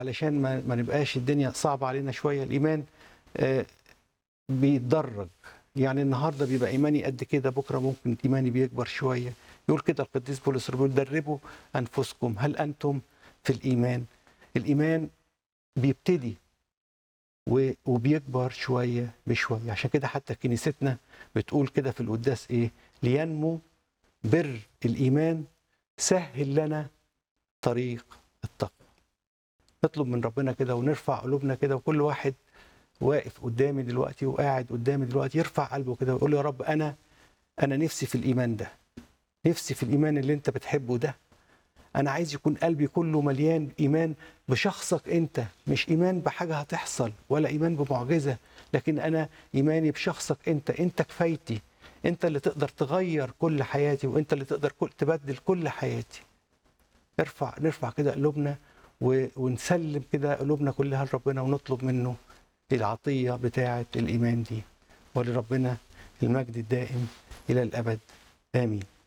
علشان ما, ما نبقاش الدنيا صعبة علينا شوية الإيمان آه، بيتدرج يعني النهارده بيبقى إيماني قد كده بكرة ممكن إيماني بيكبر شوية يقول كده القديس بولس بيقول دربوا أنفسكم هل أنتم في الإيمان الإيمان بيبتدي و- وبيكبر شوية بشوية عشان كده حتى كنيستنا بتقول كده في القداس إيه لينمو بر الإيمان سهل لنا طريق التقوى نطلب من ربنا كده ونرفع قلوبنا كده وكل واحد واقف قدامي دلوقتي وقاعد قدامي دلوقتي يرفع قلبه كده ويقول يا رب انا انا نفسي في الايمان ده نفسي في الايمان اللي انت بتحبه ده انا عايز يكون قلبي كله مليان ايمان بشخصك انت مش ايمان بحاجه هتحصل ولا ايمان بمعجزه لكن انا ايماني بشخصك انت انت كفايتي انت اللي تقدر تغير كل حياتي وانت اللي تقدر كل تبدل كل حياتي ارفع نرفع كده قلوبنا و- ونسلم كده قلوبنا كلها لربنا ونطلب منه العطية بتاعة الإيمان دي ولربنا المجد الدائم إلى الأبد آمين